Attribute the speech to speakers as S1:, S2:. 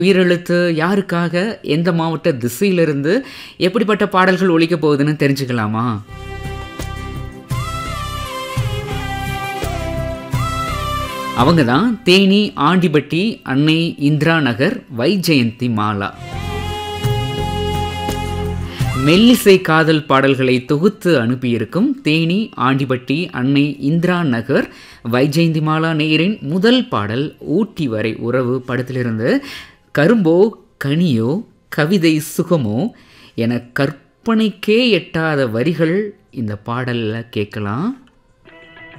S1: உயிரெழுத்து யாருக்காக எந்த மாவட்ட திசையிலிருந்து எப்படிப்பட்ட பாடல்கள் ஒலிக்கப் போகுதுன்னு தெரிஞ்சுக்கலாமா அவங்க தான் தேனி ஆண்டிபட்டி அன்னை இந்திரா நகர் வைஜெயந்தி மாலா மெல்லிசை காதல் பாடல்களை தொகுத்து அனுப்பியிருக்கும் தேனி ஆண்டிபட்டி அன்னை இந்திரா நகர் வைஜெயந்தி மாலா நேயரின் முதல் பாடல் ஊட்டி வரை உறவு படத்திலிருந்து கரும்போ கனியோ கவிதை சுகமோ என கற்பனைக்கே எட்டாத வரிகள் இந்த பாடலில் கேட்கலாம்